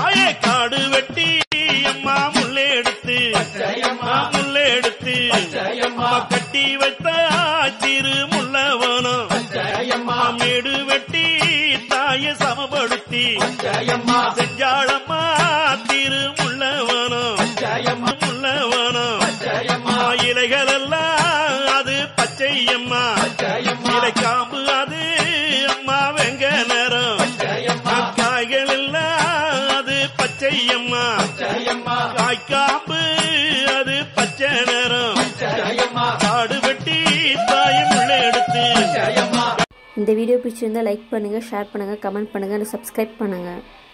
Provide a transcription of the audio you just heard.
தாயே காடு வெட்டி அம்மா முள்ளே எடுத்து பச்சையம்மா முள்ளே எடுத்து பச்சையம்மா அம்மா கட்டி வைத்த திரு முள்ளவனம் பச்சையம்மா மேடு வெட்டி தாயை சமப்படுத்தி பச்சையம்மா செஞ்சாளம்மா திரு முள்ளவனம் பச்சையம்மா முள்ளவனம் பச்சையம்மா இலைகள் எல்லாம் அது பச்சையம்மா பச்சையம்மா இலை காம்பு அது அம்மா வெங்க நிறம் பச்சையம்மா காய்கள் எல்லாம் அது பச்சையம்மா பச்சையம்மா காய்க்காம்பு அது பச்சை நிறம் பச்சையம்மா காடு வெட்டி தாயின் உள்ள எடுத்து பச்சையம்மா இந்த வீடியோ பிடிச்சிருந்தா லைக் பண்ணுங்கள் ஷேர் பண்ணுங்கள் கமெண்ட் பண்ணுங்கள் சப்ஸ்கிரைப் பண்ணுங்கள்